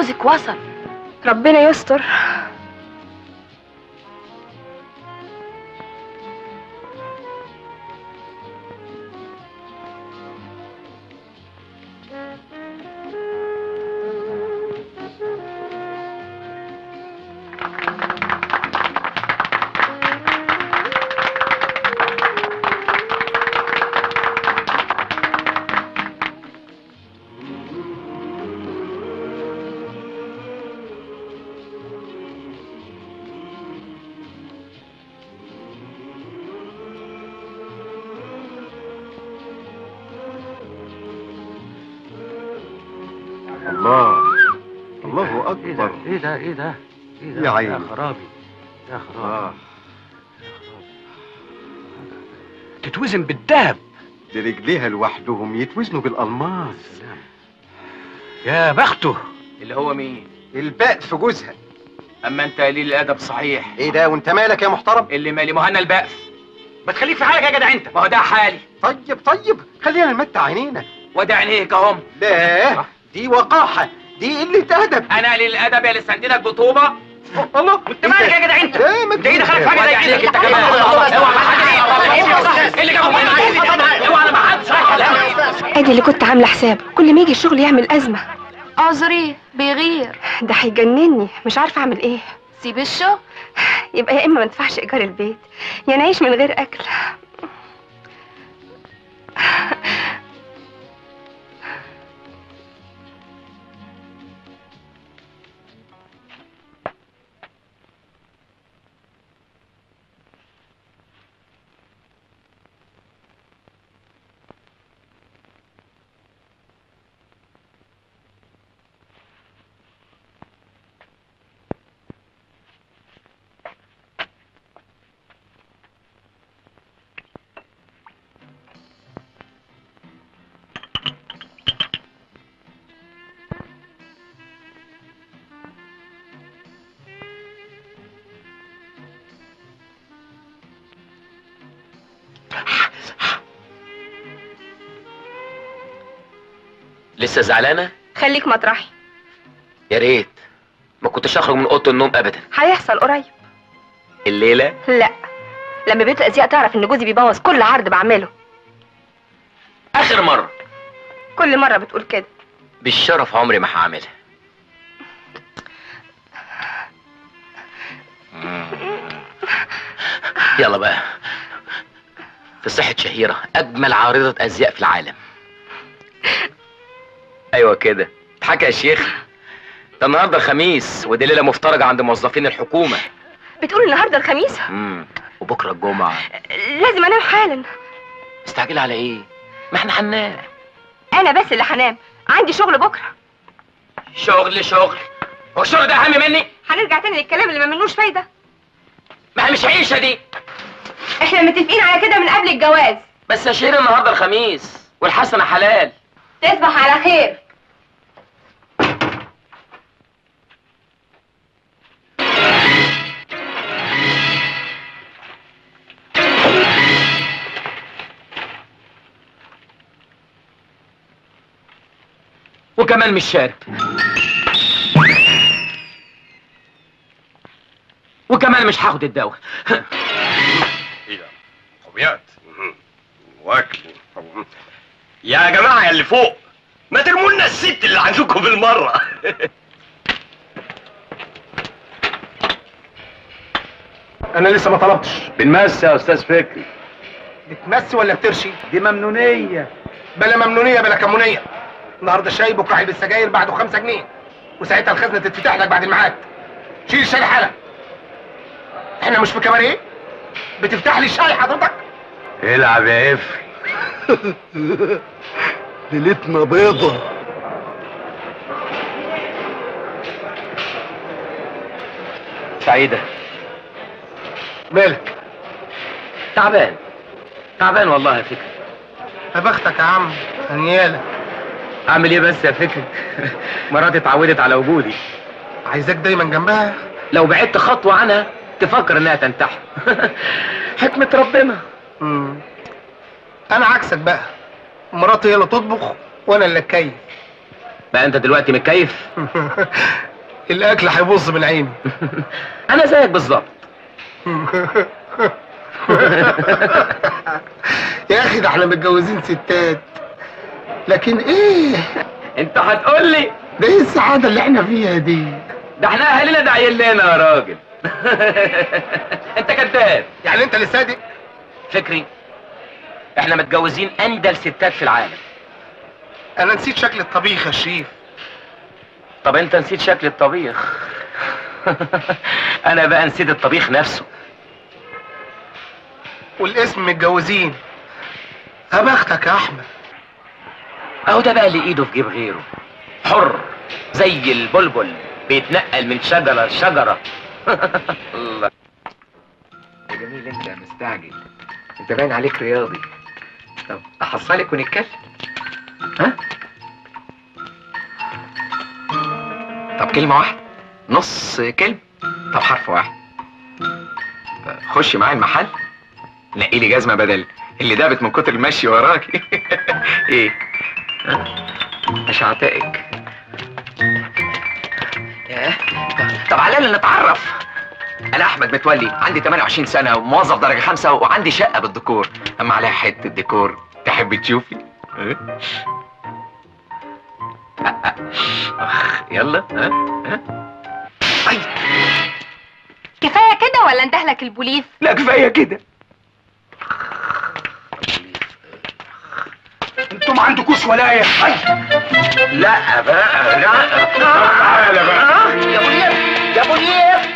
جوزك وصل ربنا يستر الله الله ايه ده اكبر ايه ده ايه ده ايه ده يا عيني. يا خرابي يا خرابي آه. تتوزن بالذهب دي رجليها لوحدهم يتوزنوا بالالماس يا بخته اللي هو مين الباء في جوزها اما انت قليل الادب صحيح ايه ده وانت مالك يا محترم اللي مالي مهنا البقف ما تخليك في حالك يا جدع انت ما هو ده حالي طيب طيب خلينا نمتع عينينا وده عينيك اهم لا دي وقاحة دي قلة أدب انا قليل الادب يا لسه عندنا بطوبه الله انت مالك يا جدع انت لا ما انت ايه دخلك في حاجه زي عليك كده انت كمان اوعى ما حد ايه اللي جابه هنا اوعى انا ما حدش ادي اللي كنت عامله حسابه كل ما يجي الشغل يعمل ازمه اعذريه بيغير ده هيجنني مش عارفه اعمل ايه سيب الشغل يبقى يا اما ما ندفعش ايجار البيت يا نعيش من غير اكل لسه زعلانه خليك مطرحي يا ريت ما كنتش اخرج من اوضه النوم ابدا هيحصل قريب الليله لا لما بيت الازياء تعرف ان جوزي بيبوظ كل عرض بعمله اخر مره كل مره بتقول كده بالشرف عمري ما هعملها يلا بقى في صحة شهيرة أجمل عارضة أزياء في العالم أيوة كده اضحك يا شيخ ده النهارده الخميس ودي ليلة مفترجة عند موظفين الحكومة بتقول النهارده الخميس امم وبكرة الجمعة لازم انام حالا مستعجل على إيه؟ ما احنا هننام انا بس اللي هنام عندي شغل بكره شغل شغل هو الشغل ده أهم مني؟ هنرجع تاني للكلام اللي ما منوش فايده ما هي مش عيشة دي احنا متفقين على كده من قبل الجواز بس يا شير النهارده الخميس والحسنة حلال تصبح على خير وكمان مش شارب وكمان مش هاخد الدواء ايه ده؟ طبيعت واكل يا جماعه يا اللي فوق ما ترموا لنا الست اللي عندكم بالمره أنا لسه ما طلبتش بنمس يا استاذ فكري بتمسي ولا بترشي؟ دي ممنونيه بلا ممنونية بلا كمونية النهارده الشاي بكره علبة السجاير بعده خمسة جنيه وساعتها الخزنة تتفتح لك بعد الميعاد شيل الشاي حالا احنا مش في كباريه بتفتح لي الشاي حضرتك العب يا افري ليلتنا بيضة سعيدة مالك تعبان تعبان والله يا فكري يا بختك يا عم هنيالك اعمل ايه بس يا فكري مراتي اتعودت على وجودي عايزاك دايما جنبها لو بعدت خطوة عنها تفكر انها تنتحر حكمة ربنا مم. انا عكسك بقى مراتي هي اللي تطبخ وانا اللي اتكيف بقى انت دلوقتي متكيف الاكل هيبص من عيني انا زيك بالظبط يا اخي ده احنا متجوزين ستات لكن ايه انت هتقول لي ده ايه السعاده اللي احنا فيها دي ده احنا اهالينا داعيين لنا يا راجل انت كذاب يعني انت اللي صادق فكري احنا متجوزين اندل ستات في العالم انا نسيت شكل الطبيخ يا شريف طب انت نسيت شكل الطبيخ انا بقى نسيت الطبيخ نفسه والاسم متجوزين يا بختك يا احمد اهو ده بقى اللي ايده في جيب غيره حر زي البلبل بيتنقل من شجرة لشجرة الله يا جميل انت مستعجل انت باين عليك رياضي طب احصلك ونتكلم ها طب كلمة واحدة نص كلمة طب حرف واحد خش معايا المحل نقي لي جزمة بدل اللي دابت من كتر المشي وراكي ايه ها؟ مش هعتقك ياه. طب على الاقل نتعرف انا احمد متولي عندي 28 سنه وموظف درجه خمسة وعندي شقه بالديكور اما عليها حته ديكور تحبي تشوفي إيه؟ اخ يلا ها ها أي. كفايه كده ولا اندهلك البوليس لا كفايه كده انتوا ما عندكوش ولايه لا بقى لا تعالى بقى يا منير يا منير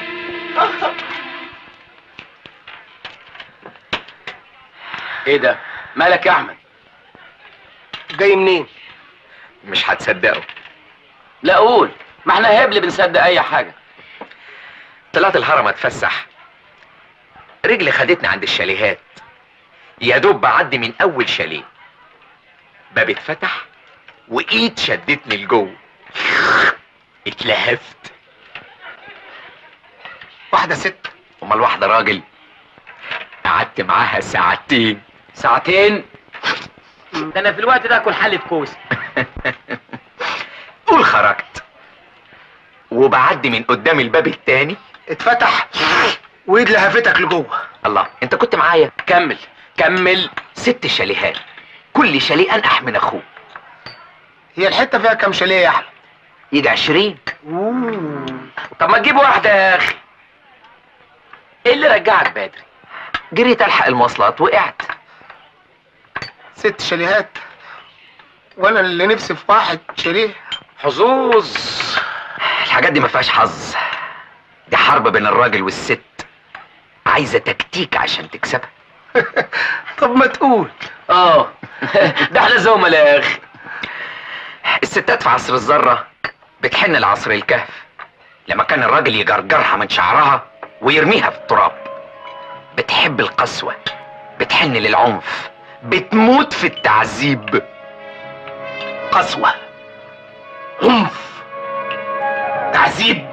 ايه ده مالك يا احمد جاي منين مش هتصدقوا لا قول ما احنا هبل بنصدق اي حاجه طلعت الهرم اتفسح رجلي خدتني عند الشاليهات يا دوب بعدي من اول شاليه باب اتفتح وايد شدتني لجوه اتلهفت واحده ست امال واحده راجل قعدت معاها ساعتين ساعتين ده انا في الوقت ده اكل حله كوسه قول خرجت وبعدي من قدام الباب التاني اتفتح وايد لهفتك لجوه الله انت كنت معايا كمل كمل ست شاليهات كل شاليه انقح من اخوه هي الحته فيها كام شاليه يا احمد يجي عشرين طب ما تجيب واحده يا اخي ايه اللي رجعك بدري جريت الحق المواصلات وقعت ست شاليهات وانا اللي نفسي في واحد شاليه حظوظ الحاجات دي ما فيهاش حظ دي حرب بين الراجل والست عايزه تكتيك عشان تكسبها طب ما تقول اه ده احنا زملاء يا اخي الستات في عصر الذره بتحن لعصر الكهف لما كان الراجل يجرجرها من شعرها ويرميها في التراب بتحب القسوه بتحن للعنف بتموت في التعذيب قسوه عنف تعذيب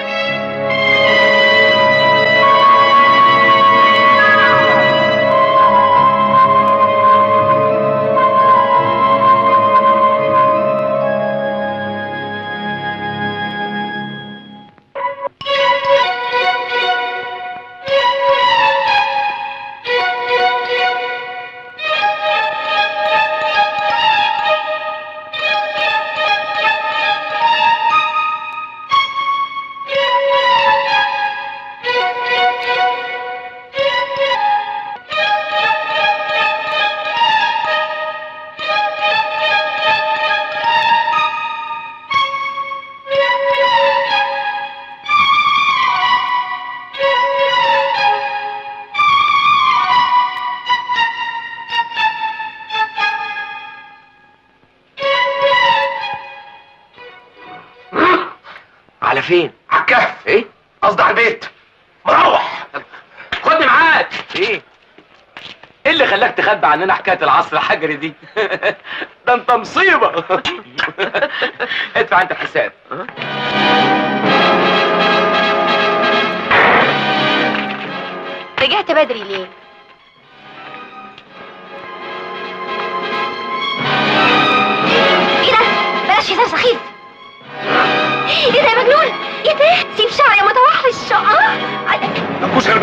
على فين على الكهف ايه قصدي على البيت مروح خدني معاك ايه ايه اللي خلاك تخبي عننا حكايه العصر الحجري دي ده انت مصيبه ادفع انت الحساب رجعت بدري ليه ايه ده بلاش هزار سخيف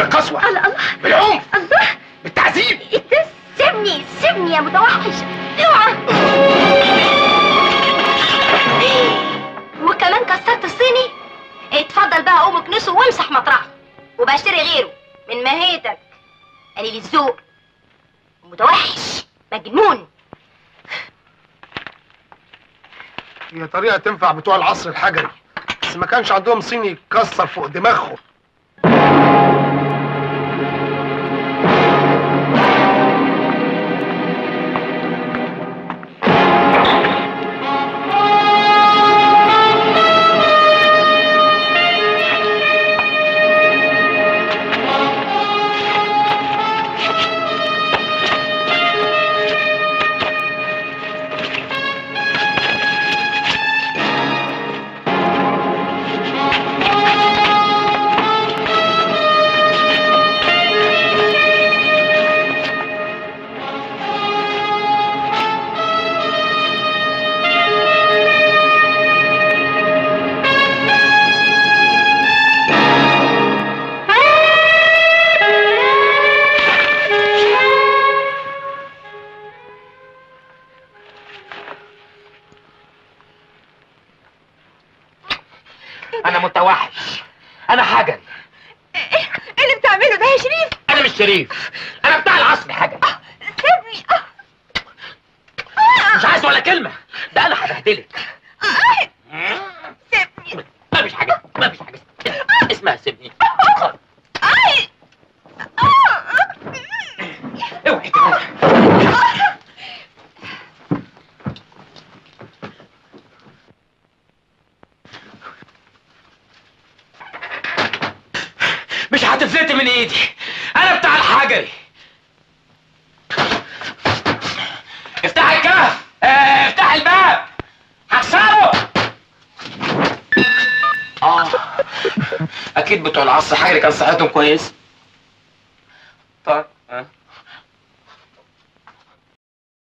بالقسوه الله الله بالعنف الله بالتعذيب انت سيبني سيبني يا متوحش اوعى وكمان كسرت الصيني اتفضل بقى قوم اكنسه وامسح مطرحه وبقى اشتري غيره من ماهيتك قليل الذوق متوحش مجنون هي طريقه تنفع بتوع العصر الحجري بس ما كانش عندهم صيني يتكسر فوق دماغهم انا متوحش انا حجري ايه اللي بتعمله ده يا شريف انا مش شريف انا بتاع العصر حجري سيبني مش عايز ولا كلمه ده انا هبهدلك سيبني ما فيش حاجه ما فيش حاجه اسمها سيبني اوعي كده مش هتفلت من ايدي انا بتاع الحجري افتح الكهف آه، افتح الباب هكسره اه اكيد بتوع العصر الحجري كان صحتهم كويس طيب